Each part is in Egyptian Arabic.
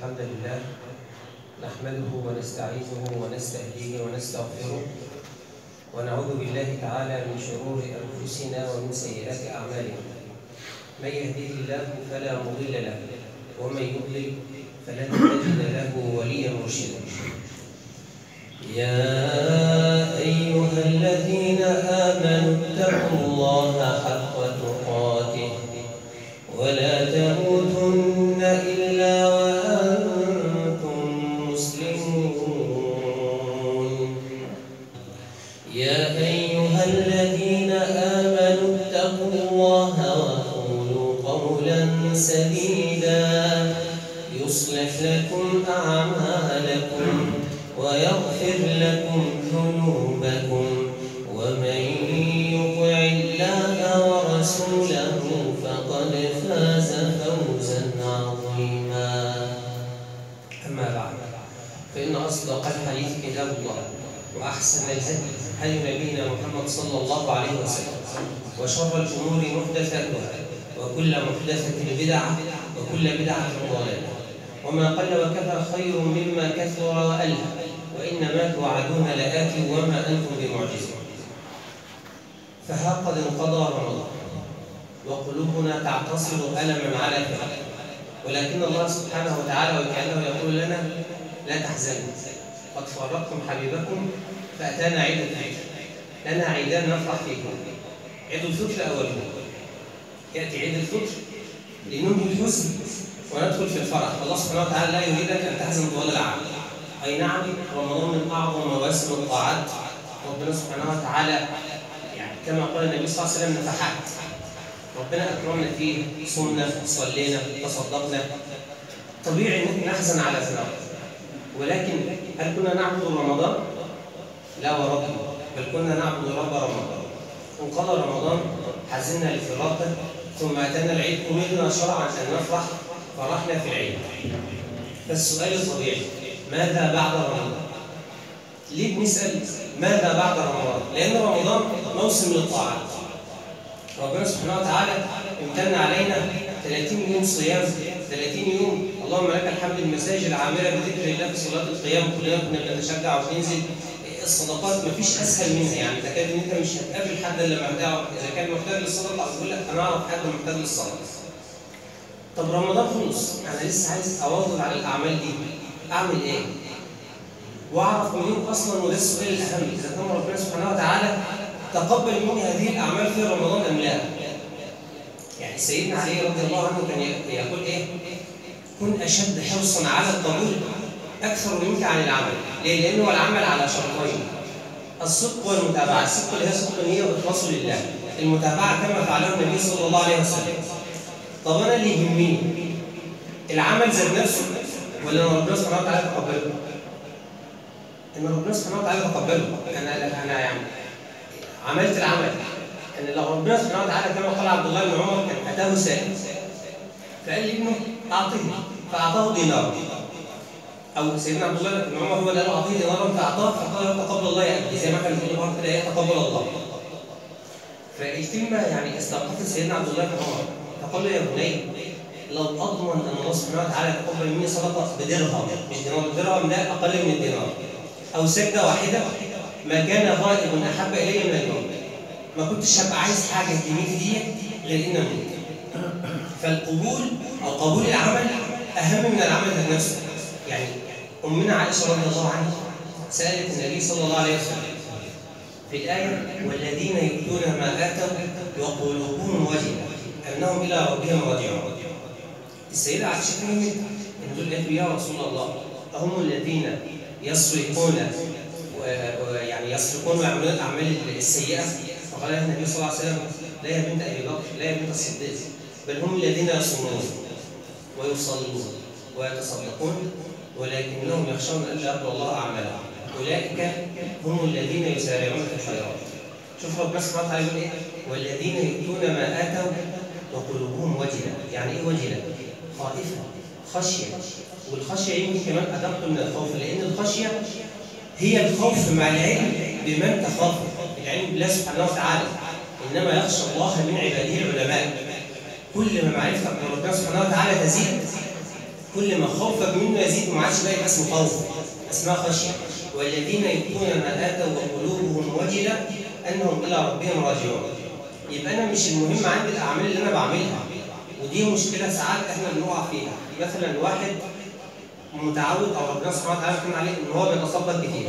الحمد لله نحمده ونستعينه ونستهديه ونستغفره ونعوذ بالله تعالى من شرور أنفسنا ومن سيئات أعمالنا من يهديه الله فلا مضل له ومن يضلل فلن تجد له وليا مرشدا يا أيها الذين آمنوا اتقوا الله حق تقاته ولا تموتن إلا وأنتم مسلمون يا أيها الذين آمنوا اتقوا الله وقولوا قولا سديدا يصلح لكم أعمالكم ويغفر لكم ذنوبكم ومن يطع الله ورسوله فقد فاز فوزا عظيما أما بعد فإن أصدق الحديث كتاب الله وأحسن الهدي هدي نبينا محمد صلى الله عليه وسلم وشر الأمور محدثاتها وكل محدثة بدعة وكل بدعة ضلالة وما قل وكفى خير مما كثر وألهى وإنما توعدون لآت وما أنتم بمعجزين فها قد انقضى رمضان وقلوبنا تعتصر ألما على فعل ولكن الله سبحانه وتعالى وكأنه يقول لنا لا تحزنوا قد فارقتم حبيبكم فأتانا عيد الفطر لنا عيدان نفرح فيكم عيد الفطر أوله يأتي عيد الفطر لننهي الحزن وندخل في الفرح الله سبحانه وتعالى لا يريدك أن تحزن طوال العام أي نعم رمضان من أعظم مواسم الطاعات ربنا سبحانه وتعالى يعني كما قال النبي صلى الله عليه وسلم نفحات ربنا أكرمنا فيه صمنا صلينا تصدقنا طبيعي ان نحزن على فراق ولكن هل كنا نعبد رمضان؟ لا وربي بل كنا نعبد رب رمضان انقضى رمضان حزنا لفراقه ثم اتانا العيد اريدنا شرعا ان نفرح فرحنا في العيد فالسؤال الطبيعي ماذا بعد رمضان؟ ليه بنسال ماذا بعد رمضان؟ لان رمضان موسم للطاعات ربنا سبحانه وتعالى امتن علينا 30 يوم صيام 30 يوم اللهم لك الحمد المساجد عامله بذكر الله في صلاه القيام كلنا كنا بنتشجع وبننزل الصدقات مفيش اسهل منها يعني تكاد ان انت مش هتقابل حد الا لما هتعرف اذا كان محتاج للصدقه او يقول لك انا اعرف حد محتاج للصدقه. طب رمضان خلص انا لسه عايز اواظب على الاعمال دي اعمل ايه؟ واعرف منين اصلا وده السؤال الاهم اذا كان ربنا سبحانه وتعالى تقبل مني هذه الاعمال في رمضان ام لا؟ يعني سيدنا علي رضي الله عنه كان يقول ايه؟ كن اشد حرصا على القبول اكثر منك عن العمل، ليه؟ لانه العمل على شرطين الصدق والمتابعه، الصدق اللي هي صدق النيه واخلاص لله، المتابعه كما فعله النبي صلى الله عليه وسلم. طب انا اللي يهمني العمل ذات نفسه ولا ان ربنا سبحانه وتعالى يتقبله؟ ان ربنا سبحانه وتعالى يتقبله، انا انا يعني عملت العمل ان لو ربنا سبحانه وتعالى كما قال عبد الله بن عمر كان اتاه سائل فقال لابنه اعطيه فاعطاه دينار او سيدنا عبد الله بن عمر هو اللي قال اعطيه دينارا فاعطاه فقال تقبل الله يا ابني زي ما كان بيقول كده ايه تقبل الله فالكلمه يعني استوقفت سيدنا عبد الله بن عمر فقال له يا بني لو اضمن ان الله سبحانه وتعالى يتقبل مني صدقه بدرهم مش دينار الدرهم ده اقل من الدينار او سجده واحده ما كان غائب احب الي من الموت ما كنتش هبقى عايز حاجه في دنيتي دي غير ان اموت فالقبول او قبول العمل اهم من العمل ذات نفسه يعني امنا عائشه رضي الله عنها سالت النبي صلى الله عليه وسلم في الايه والذين يؤتون ما اتوا وقلوبهم وجله انهم الى ربهم راجعون السيده عائشه فهمت ان دول قالوا يا رسول الله اهم الذين يسرقون ويعني يسرقون ويعملون الاعمال السيئه فقال لها النبي صلى الله عليه وسلم لا يا بنت ابي بكر لا يا بنت الصديق بل هم الذين يصومون ويصلون ويتصدقون ولكنهم يخشون ان لا يقبل الله اعمالهم اولئك هم الذين يسارعون في الخيرات شوف ربنا سبحانه وتعالى يقول ايه والذين يؤتون ما اتوا وقلوبهم وجله يعني ايه وجله خائفه خشيه والخشيه يمكن كمان ادق من الخوف لان الخشيه هي الخوف مع العلم بمن تخافه العلم بالله سبحانه وتعالى انما يخشى الله من عباده العلماء كل ما معرفتك بربنا سبحانه وتعالى تزيد كل ما خوفك منه يزيد ما عادش بقى اسمه خوف اسمها خشيه والذين يؤتون ما اتوا وقلوبهم وجله انهم الى ربهم راجعون يبقى انا مش المهم عندي الاعمال اللي انا بعملها ودي مشكله ساعات احنا بنقع فيها مثلا واحد متعود او ربنا سبحانه وتعالى يكون عليه ان هو بيتصدق كتير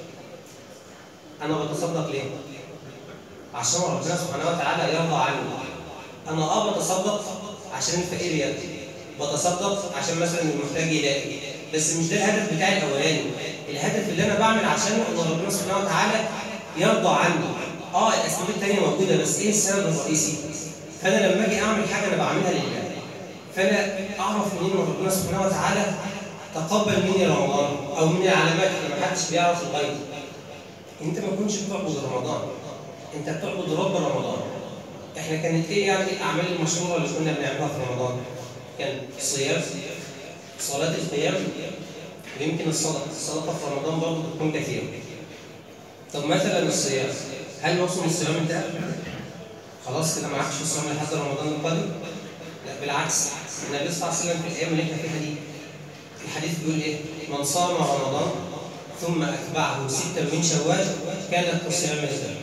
انا بتصدق ليه؟ عشان ربنا سبحانه وتعالى يرضى عني انا اه بتصدق عشان الفقير ياكل بتصدق عشان مثلا المحتاج يلاقي بس مش ده الهدف بتاعي الاولاني الهدف اللي انا بعمل عشانه ان ربنا سبحانه وتعالى يرضى عني اه الاسباب الثانيه موجوده بس ايه السبب الرئيسي فانا لما اجي اعمل حاجه انا بعملها لله فانا اعرف منين ان ربنا سبحانه وتعالى تقبل مني رمضان او من العلامات اللي ما حدش بيعرف الغيب انت ما كنتش بتعبد رمضان انت بتعبد رب رمضان احنا كانت ايه يعني الاعمال المشهوره اللي كنا بنعملها في رمضان كان صيام صلاه القيام ويمكن الصدقه الصدقه في رمضان برضه بتكون كثيره طب مثلا الصيام هل موسم الصيام انتهى خلاص كده ما عادش الصيام لحد رمضان القادم لا بالعكس النبي صلى الله عليه وسلم في الايام اللي احنا فيها دي الحديث بيقول ايه من صام رمضان ثم اتبعه ستا من شوال كانت كصيام الدهر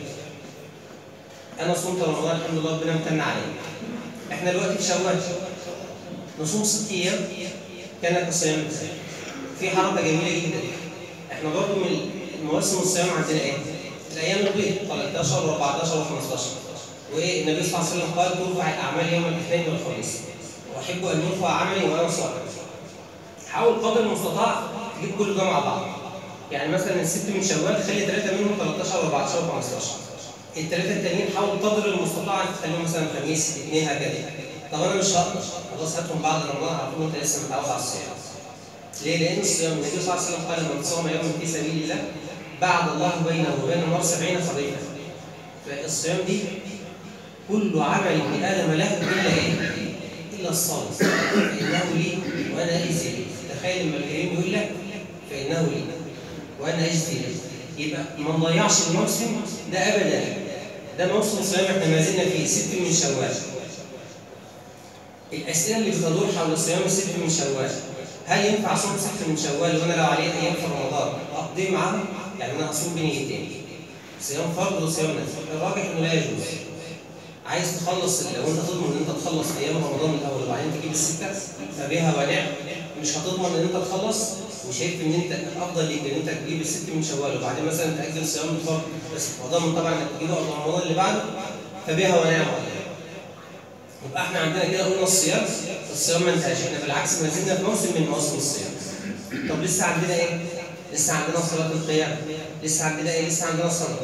انا صمت رمضان الحمد لله ربنا امتن عليا احنا دلوقتي في شوال نصوم ست ايام كان كصيام الدهر في حركه جميله جدا احنا برضه من مواسم الصيام عندنا ايه؟ الايام البيض 13 و14 و15 وايه النبي صلى الله عليه وسلم قال ترفع الاعمال يوم الاثنين والخميس واحب ان يرفع عملي وانا صائم حاول قدر المستطاع تجيب كل ده مع بعض يعني مثلا الست من شوال خلي ثلاثه منهم 13 و14 و15 الثلاثه التانيين حاول قدر المستطاع ان تخليهم مثلا خميس اثنين هكذا طب انا مش هقدر خلاص هاتهم بعد رمضان على طول انت لسه متعود على الصيام ليه؟ لأن الصيام النبي صلى الله عليه وسلم قال من صام يوما في سبيل الله بعد الله بينه وبين النار سبعين خريفا. فالصيام دي كل عمل ابن آدم له إلا إيه؟ إلا الصوم فإنه لي وأنا أجزي به. تخيل لما الكريم يقول لك فإنه لي وأنا أجزي به. يبقى ما نضيعش الموسم ده أبدا. ده موسم صيام احنا ما زلنا فيه ست من شوال. الأسئلة اللي بتدور حول صيام الست من شوال هل ينفع اصوم ست من شوال وانا لو عليه ايام في رمضان اقضي معاهم؟ يعني انا اصوم بنيتين صيام فرض وصيام نفل الراجح انه لا يجوز عايز تخلص لو انت تضمن ان انت تخلص ايام رمضان الاول وبعدين تجيب السته فبها ونعم مش هتضمن ان انت تخلص وشايف ان انت افضل ليك ان انت تجيب الست من شوال وبعدين مثلا تاجل صيام الفرض بس وضامن طبعا انك تجيبه قبل رمضان اللي بعده فبها ونعم يبقى احنا عندنا كده قلنا الصيام الصيام ما انتهاش احنا بالعكس ما زلنا في موسم من مواسم الصيام طب لسه عندنا ايه؟ لسه عندنا صلاة القيام لسه عندنا ايه؟ لسه عندنا صلاة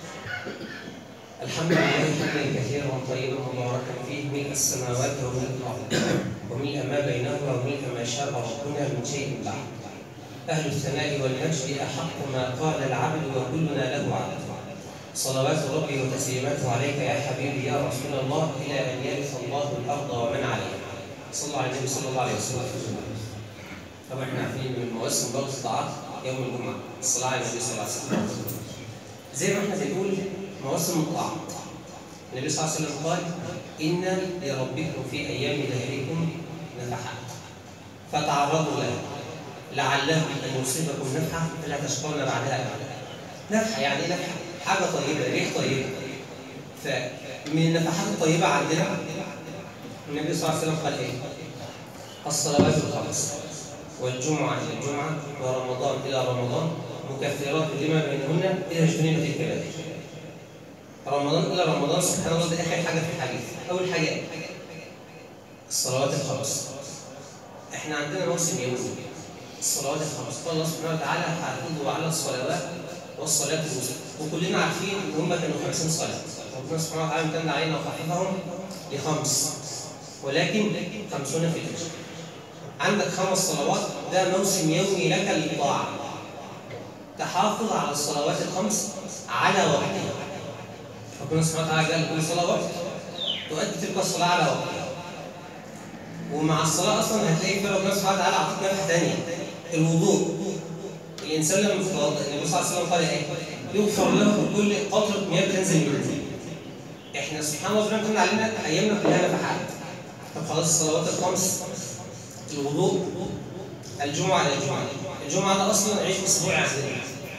الحمد لله حمدا كثيرا طيبا مباركا فيه ملء السماوات وملء الارض وملء ما بينهما وملء ما شاء ربنا من شيء بعد اهل الثناء والمجد احق ما قال العبد وكلنا له عبد صلوات ربي وتسليماته عليك يا حبيبي يا رسول الله الى ان يرث الله الارض ومن عليها. صلى على النبي صلى الله عليه وسلم. طبعا احنا عارفين ان من مواسم برضه الطاعات يوم الجمعه الصلاه على النبي صلى الله عليه وسلم. زي ما احنا بنقول مواسم الطاعات. النبي صلى الله عليه وسلم قال ان لربكم في ايام دهركم نفحات فتعرضوا لها لعله ان يصيبكم نفحه فلا تشكرن بعدها ابدا. نفحه يعني ايه نفحه؟ حاجه طيبه ريح طيبه فمن النفحات الطيبه عندنا النبي صلى الله عليه وسلم قال ايه الصلوات الخمس والجمعه الى الجمعه ورمضان الى رمضان مكفرات لما بينهن اذا اجتنبت الكبائر رمضان الى رمضان سبحان الله ده اخر حاجه في الحديث اول حاجه ايه الصلوات الخمس احنا عندنا موسم يومي الصلوات الخمس قال الله سبحانه وتعالى حافظوا على الصلوات والصلاة الوسطى وكلنا عارفين ان هم كانوا 50 صلاة ربنا سبحانه وتعالى امتن علينا وخففهم لخمس ولكن خمسون في الأجر عندك خمس صلوات ده موسم يومي لك للطاعة تحافظ على الصلوات الخمس على وقتها ربنا سبحانه وتعالى قال كل صلاة وقت تؤدي تلك الصلاة على وقتها ومع الصلاة أصلا هتلاقي في ربنا سبحانه وتعالى أعطاك نفحة ثانية الوضوء الانسان لما يتوضا النبي صلى الله عليه وسلم قال ايه؟ يغفر له كل قطره مياه بتنزل منه. احنا سبحان الله ربنا كنا علينا ايامنا كلها نفحات. طب خلاص الصلوات الخمس الوضوء الجمعة إلى الجمعة الجمعة ده أصلا عيد أسبوعي عندنا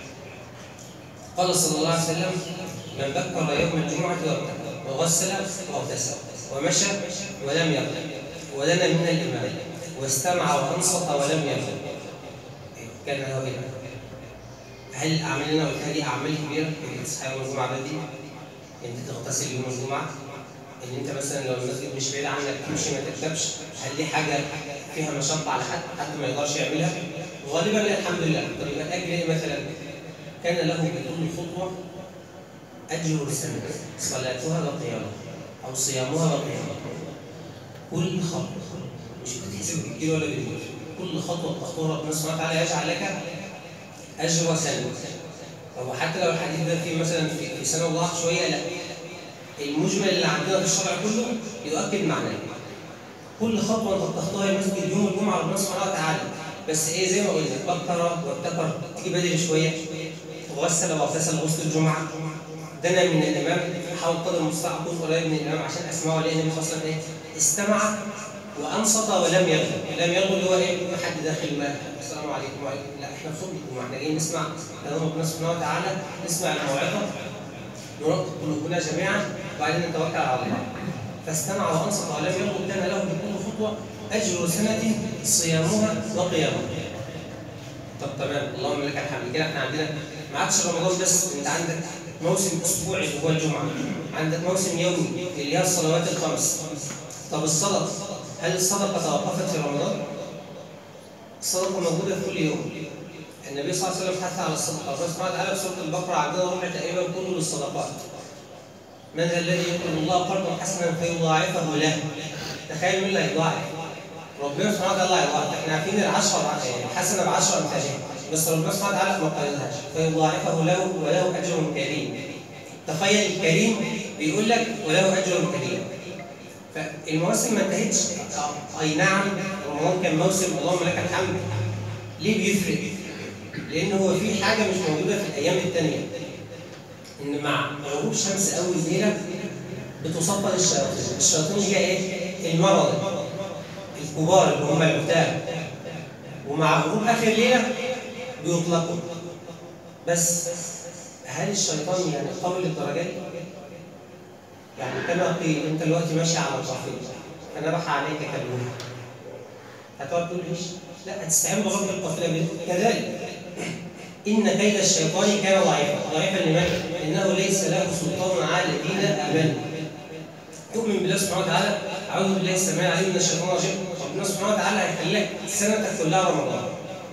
قال صلى الله عليه وسلم من بكر يوم الجمعة وابتكر وغسل واغتسل ومشى ولم يغلب ودنا من الإمام واستمع وأنصت ولم يغلب كان له هنا هل الأعمال اللي أنا قلتها دي أعمال كبيرة؟ إنك تصحى يوم الجمعة بدري إنك تغتسل يوم الجمعة ان انت مثلا لو المسجد مش بعيد عنك تمشي ما تركبش هل دي حاجه فيها مشقه على حد حد ما يقدرش يعملها غالبا لا الحمد لله طب يبقى الاجر ايه مثلا كان له بكل خطوه اجر سنه صلاتها وقيامها او صيامها وقيامها كل خطوه مش بتحسب بالكيلو ولا بالكيلو كل خطوه تخطوها ربنا سبحانه وتعالى يجعل لك اجر سنه طب حتى لو الحديث ده فيه مثلا في سنه الله شويه لا المجمل اللي عندنا في الشرع كله يؤكد معناه كل خطوه انت بتخطوها المسجد يوم الجمعه ربنا سبحانه وتعالى بس ايه زي ما قلنا بكر وابتكر تيجي بدري شويه وغسل واغتسل غسل الجمعه دنا من الامام حاول قدر المستطاع اكون قريب من الامام عشان اسمعه لان النبي صلى الله عليه وسلم ايه استمع وانصت ولم يغلب لم يغلب اللي هو ايه حد داخل ما السلام عليكم وعليكم لا احنا في خطبه الجمعه احنا جايين نسمع كلام ربنا سبحانه وتعالى نسمع الموعظه نرد قلوبنا جميعا وبعدين نتوكل على الله فاستمع وانصت ولم يغلب كان له بكل خطوه اجر سنه صيامها وقيامها طب تمام اللهم لك الحمد كده احنا عندنا ما عادش رمضان بس انت عندك موسم اسبوعي اللي هو الجمعه عندك موسم يومي اللي هي الصلوات الخمس طب الصدقه هل الصدقه توقفت في رمضان؟ الصدقه موجوده في كل يوم النبي صلى الله عليه وسلم حث على الصدقه الله سبحانه وتعالى في سوره البقره عندنا ربع تقريبا كله للصدقات من ذا الذي يقرض الله قرضا حسنا فيضاعفه له تخيل مين اللي هيضاعف ربنا سبحانه وتعالى هيضاعف احنا عارفين العشرة حسنة بعشرة أمثالها بس ربنا سبحانه وتعالى ما قيدهاش فيضاعفه له وله أجر كريم تخيل الكريم بيقول لك وله أجر كريم فالمواسم ما انتهتش أي نعم رمضان كان موسم اللهم لك الحمد ليه بيفرق؟ لأن هو في حاجة مش موجودة في الأيام التانية إن مع غروب شمس أول ليلة بتصفد الشياطين الشياطين هي إيه؟ المرض الكبار اللي هم العتاب ومع غروب اخر ليله بيطلقوا بس هل الشيطان يعني قوي للدرجه دي؟ يعني كما قيل انت دلوقتي ماشي على الطريق فنبح عليك كالوه هتقعد تقول ايش؟ لا هتستعين برب القافله كذلك ان كيد الشيطان كان ضعيفا ضعيفا لمن؟ انه ليس له سلطان على الذين امنوا تؤمن بالله سبحانه وتعالى اعوذ بالله السميع العليم من الشيطان الرجيم ربنا سبحانه وتعالى هيخليك سنتك كلها رمضان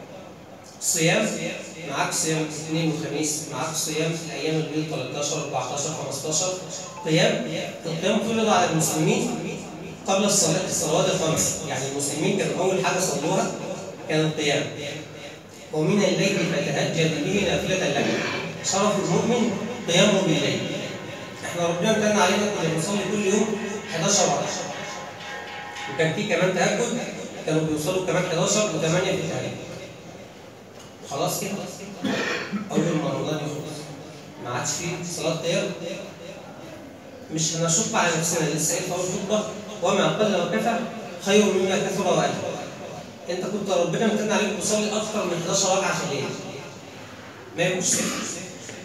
صيام معاك صيام اثنين وخميس معاك صيام في الايام البيض 13 14 15 قيام القيام فرض على المسلمين قبل الصلاه الصلوات الخمس يعني المسلمين كانوا اول حاجه صلوها كان القيام ومن الليل فتهجد به نافله لك شرف المؤمن قيامه بالليل احنا ربنا امتن علينا كنا بنصلي كل يوم 11 ركعه وكان في كمان تهجد كانوا بيوصلوا كمان 11 و8 في التهجد خلاص كده اول ما رمضان يخلص ما عادش فيه صلاه قيام مش هنشق على نفسنا لسه قايل في اول خطبه وما قل وكفى خير مما كثر وقل انت كنت ربنا امتن عليك تصلي اكثر من 11 ركعه في الليل ما يكونش صفر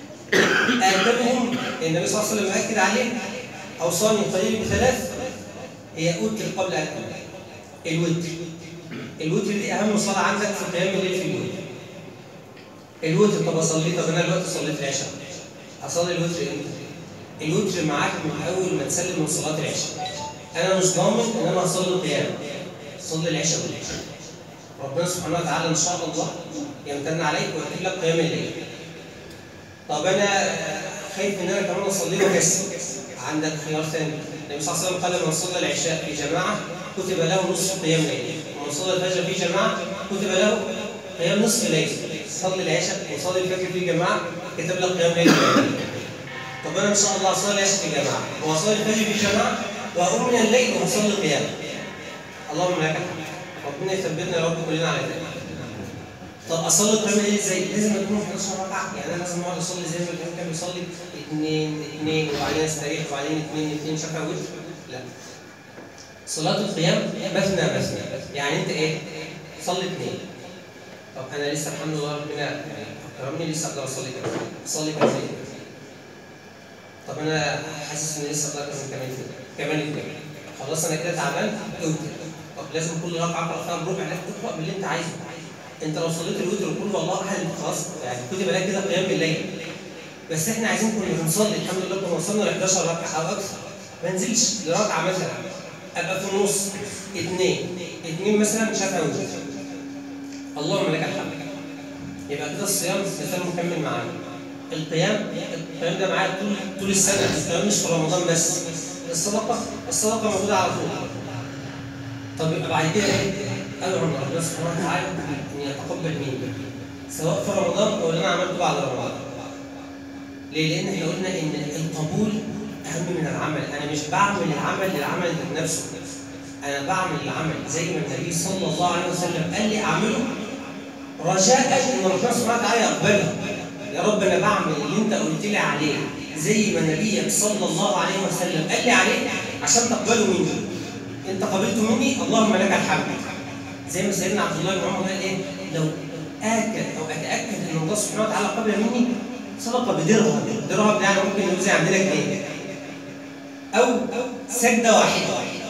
آدمهم النبي صلى الله عليه وسلم أكد عليه أوصاني قليل بثلاث هي أوتر قبل أن الوتر الوتر دي أهم صلاة عندك في قيام الليل في اليوم الوتر طب أصلي طب أنا دلوقتي صليت العشاء أصلي الوتر إمتى؟ الوتر معاك من أول ما تسلم من صلاة العشاء أنا مش ضامن إن أنا أصلي قيام صلي العشاء والعشاء ربنا سبحانه وتعالى إن شاء الله يمتن عليك ويكتب لك قيام الليل طب انا خايف ان انا كمان اصلي وكسر عندك خيار ثاني النبي صلى الله عليه وسلم قال من صلى العشاء في جماعه كتب له نصف قيام ليل ومن صلى الفجر في جماعه كتب له قيام نصف ليل صلي العشاء وصلي الفجر في جماعه كتب لك قيام ليل طب انا ان شاء الله اصلي العشاء في جماعه واصلي الفجر في جماعه واقوم من الليل واصلي قيام اللهم لك الحمد ربنا يثبتنا يا رب كلنا على ذلك طب اصلي قيام الليل ازاي؟ لازم اكون 11 ركعه يعني انا لازم اقعد اصلي زي ما الامام كان بيصلي اثنين اثنين وبعدين استريح وبعدين اثنين اثنين شفع وتر لا صلاة القيام مثنى مثنى يعني انت ايه؟ صلي اثنين انا لسه الحمد لله ربنا يعني كرمني لسه اقدر اصلي كمان اصلي كمان زي كده. طب انا حاسس ان لسه اقدر كمان كمان كده كمان كده خلاص انا كده تعبان اوتر طب لازم كل ركعه اقرا فيها بربع لازم تقرا باللي انت عايزه انت لو صليت الوتر وكل والله احد انت خلاص يعني كتب لك كده قيام بالليل بس احنا عايزين كنا بنصلي الحمد لله كنا وصلنا ل 11 ركعه او اكثر ما انزلش لركعه مثلا ابقى في النص اثنين اثنين مثلا شافها وجه اللهم لك الحمد يبقى كده الصيام مثال مكمل معانا القيام القيام ده معايا طول طول السنه القيام مش في رمضان بس الصدقه الصدقه موجوده على طول طب يبقى بعد كده ايه؟ ادعو من ربنا سبحانه وتعالى ان يتقبل مني سواء في رمضان او اللي انا عملته بعد رمضان ليه؟ لان احنا قلنا ان القبول اهم من العمل انا مش بعمل العمل للعمل ذات نفسه انا بعمل العمل زي ما النبي صلى الله عليه وسلم قال لي اعمله رجاء ان ربنا سبحانه وتعالى يقبله يا رب انا بعمل اللي انت قلت لي عليه زي ما نبيك صلى الله عليه وسلم قال لي عليه عشان تقبله مني انت قبلته مني اللهم لك الحمد زي ما سيدنا عبد الله بن عمر قال ايه لو اكد او اتاكد ان الله سبحانه وتعالى قبل مني صدقه بدرهم درهم ده يعني ممكن يوزع عندنا جنيه او سجده واحده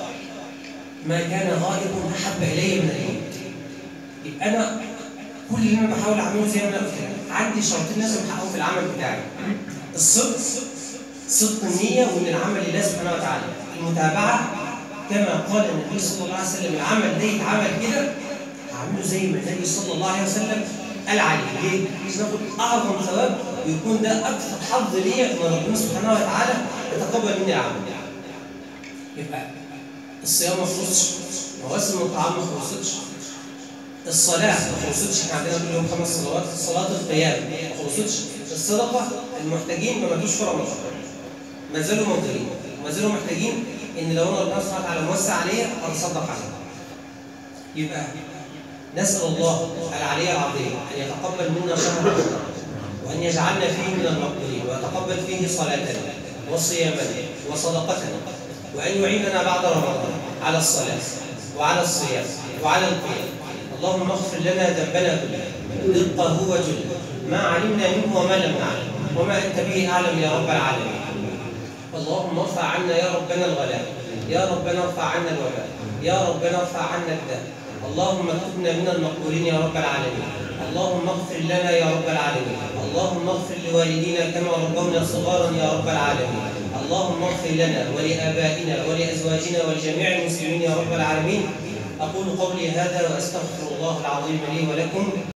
ما كان غائب احب الي من الموت يبقى انا كل اللي انا بحاول اعمله زي ما انا قلت لك عندي شرطين لازم احققهم في العمل بتاعي الصدق صدق النيه وان العمل لله سبحانه وتعالى المتابعه كما قال النبي صلى الله عليه وسلم العمل ده يتعمل كده هعمله زي ما النبي صلى الله عليه وسلم قال عليه ليه؟ عشان ناخد اعظم ثواب ويكون ده اكثر حظ ليا ان ربنا سبحانه وتعالى يتقبل مني العمل يبقى الصيام ما خلصش مواسم الطعام ما خلصتش الصلاة ما خلصتش احنا عندنا كل يوم خمس صلوات صلاة القيام ما خلصتش الصدقة المحتاجين ما ماتوش في رمضان ما زالوا موجودين ما زالوا محتاجين ان لو انا ربنا سبحانه وتعالى موسع عليا اتصدق عليهم يبقى نسأل الله العلي العظيم أن يتقبل منا شهر رمضان وأن يجعلنا فيه من المقبولين ويتقبل فيه صلاتنا وصيامنا وصدقتنا وأن يعيننا بعد رمضان على الصلاة وعلى الصيام وعلى القيام اللهم اغفر لنا ذنبنا كله دقه وجله ما علمنا منه وما لم نعلم وما أنت به أعلم يا رب العالمين اللهم ارفع عنا يا ربنا الغلاء يا ربنا ارفع عنا الوباء يا ربنا ارفع عنا الداء اللهم اكتبنا من المقبولين يا رب العالمين اللهم اغفر لنا يا رب العالمين اللهم اغفر لوالدينا كما ربونا صغارا يا رب العالمين اللهم اغفر لنا ولآبائنا ولأزواجنا ولجميع المسلمين يا رب العالمين أقول قولي هذا وأستغفر الله العظيم لي ولكم